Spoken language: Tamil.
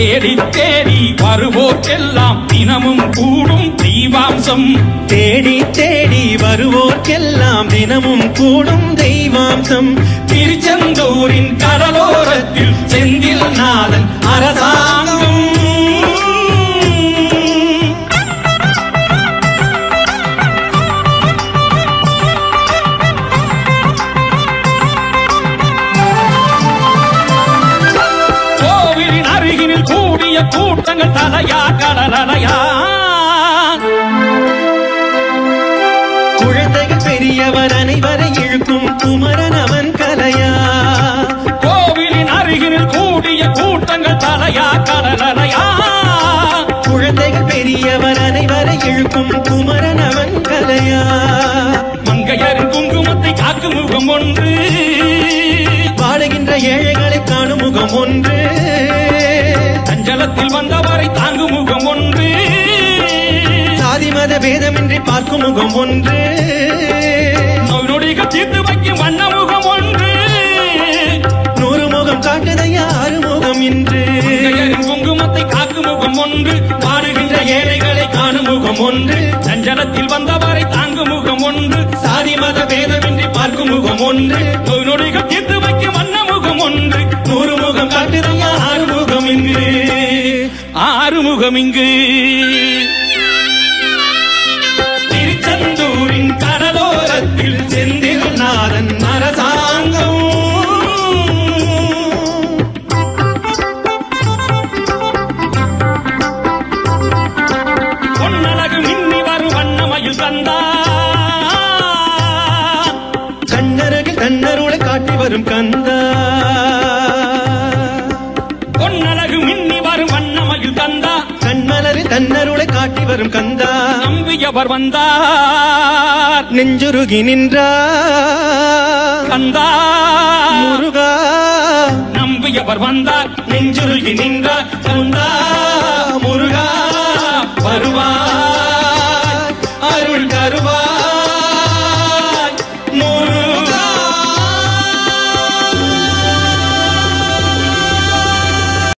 தேடி தேடி வருவோர்க்கெல்லாம் தினமும் கூடும் தெய்வாம்சம் தேடி தேடி வருவோர்க்கெல்லாம் தினமும் கூடும் தெய்வாம்சம் திருச்செந்தூரின் கடலோரத்தில் செந்தில் நாதன் அரசாங்கம் கோவிலின் அருகினில் கூடிய கூட்டங்கள் தலையா கடலலையா குழந்தைகள் பெரியவர் அனைவரை இழுக்கும் குமரன் அவன் கலையா கோவிலின் அருகினில் கூடிய கூட்டங்கள் தலையா கடலலையா குழந்தைகள் பெரியவர் அனைவரை இழுக்கும் குமரன் அவன் கலையா மங்கையரின் குங்குமத்தை காக்கும் முகம் ஒன்று வாழுகின்ற ஏழைகளை காணும் முகம் ஒன்று சஞ்சலத்தில் வந்தவரை தாங்கும் முகம் ஒன்று சாதி மத பேதமின்றி பார்க்கும் முகம் ஒன்று நோய் நொடிகள் தீர்த்து வைக்கும் வண்ண முகம் ஒன்று நூறு முகம் காட்டுதையா ஆறு முகம் இன்று மங்கையரின் குங்குமத்தை காக்கும் முகம் ஒன்று வாடுகின்ற ஏழைகளை காணும் முகம் ஒன்று சஞ்சலத்தில் வந்தவரை தாங்கும் முகம் ஒன்று சாதி மத பேதமின்றி பார்க்கும் முகம் ஒன்று நோய் நொடிகள் தீர்த்து வைக்கும் வண்ண முகம் ஒன்று நூறு முகம் காட்டுதையா ஆறு முகம் இங்கு ஆறுமுகம் இங்கு திருச்செந்தூரின் கடலோரத்தில் செந்தில் நாதன் அரசாங்கம் பொன்னழகு மின்னி வரும் வண்ணமயில் தந்தா கண்ணருகில் கண்ணருளை காட்டி வரும் கந்தா பொன்னழகு மின்னி வரும் வண்ணமயில் தந்தா கண்மலரில் கண்ணருளை காட்டி வரும் கந்தா நம்பியவர் வந்தார் நெஞ்சுருகி நின்றா கந்தா முருகா நம்பியவர் வந்தார் நெஞ்சுருகி நின்றார் கந்தா முருகா வருவார்